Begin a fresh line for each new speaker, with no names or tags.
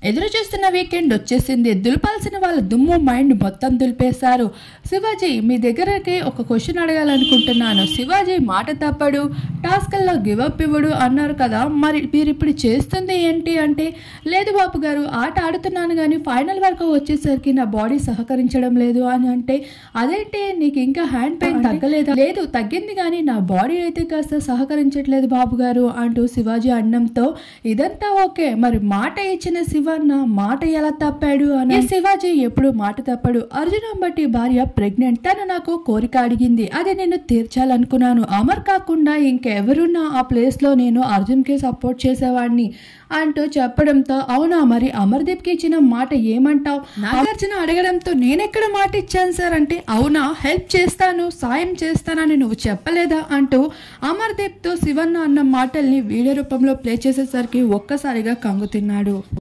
ఎదురు చూస్తున్న వీకెండ్ వచ్చేసింది దులపాల్సిన వాళ్ళ దుమ్ము మైండ్ మొత్తం దులిపేశారు శివాజీ మీ దగ్గరకి ఒక క్వశ్చన్ అడగాలనుకుంటున్నాను శివాజీ మాట తప్పడు టాస్క్ల్లో గివప్ ఇవ్వడు అన్నారు కదా మరి మీరు ఇప్పుడు చేస్తుంది ఏంటి అంటే లేదు బాబు గారు ఆట ఆడుతున్నాను కానీ ఫైనల్ వరకు వచ్చేసరికి నా బాడీ సహకరించడం లేదు అని అంటే అదేంటి నీకు ఇంకా హ్యాండ్ పెయిన్ తగ్గలేదా లేదు తగ్గింది కానీ నా బాడీ అయితే కాస్త సహకరించట్లేదు బాబు గారు అంటూ శివాజీ అన్నంతో ఇదంతా ఓకే మరి మాట ఇచ్చిన శివన్న మాట ఎలా తప్పాడు అని ఈ శివాజీ ఎప్పుడు మాట తప్పడు అర్జున్ అంబటి భార్య ప్రెగ్నెంట్ తను నాకు కోరిక అడిగింది అది నేను తీర్చాలనుకున్నాను అమర్ కాకుండా ఇంకెవరున్నా ఆ ప్లేస్ లో నేను అర్జున్ కి సపోర్ట్ చేసేవాడిని అంటూ చెప్పడంతో అవునా మరి అమర్దీప్ కి ఇచ్చిన మాట ఏమంటావు నాగార్జున అడగడంతో నేనెక్కడ మాట ఇచ్చాను సార్ అంటే అవునా హెల్ప్ చేస్తాను సాయం చేస్తానని నువ్వు చెప్పలేదా అంటూ అమర్దీప్ తో శివన్న అన్న మాటల్ని వీడియో రూపంలో ప్లే చేసేసరికి ఒక్కసారిగా కంగు తిన్నాడు